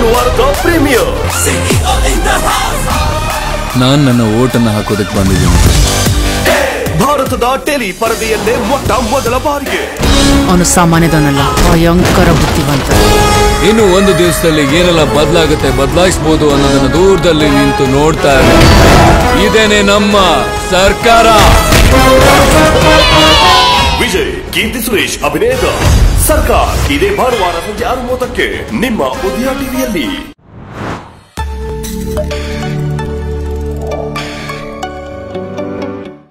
ಭಾನುವಾರದ ಪ್ರೀಮಿಯರ್ ನಾನ್ ನನ್ನ ಓಟನ್ನ ಹಾಕೋದಕ್ಕೆ ಬಂದಿದ್ದೀನಿ ಭಾರತದ ಟೆಲಿ ಪರದೆಯಲ್ಲೇ ಮೊಟ್ಟ ಮೊದಲ ಬಾರಿಗೆ ಅವನು ಸಾಮಾನ್ಯದವನಲ್ಲ ಭಯಂಕರ ಬುದ್ಧಿವಂತ ಇನ್ನು ಒಂದು ದಿವಸದಲ್ಲಿ ಏನೆಲ್ಲ ಬದಲಾಗುತ್ತೆ ಬದಲಾಯಿಸಬಹುದು ಅನ್ನೋದನ್ನ ದೂರದಲ್ಲಿ ನಿಂತು ನೋಡ್ತಾ ಇರು ಇದೇನೆ ನಮ್ಮ ಸರ್ಕಾರ ವಿಜಯ್ ಕೀರ್ತಿ ಸುರೇಶ್ ಅಭಿನಯದ ಸರ್ಕಾರ್ ಇದೇ ಭಾನುವಾರ ಸಂಜೆ ಆರು ಮೂವತ್ತಕ್ಕೆ ನಿಮ್ಮ ಉದಯ ಟಿವಿಯಲ್ಲಿ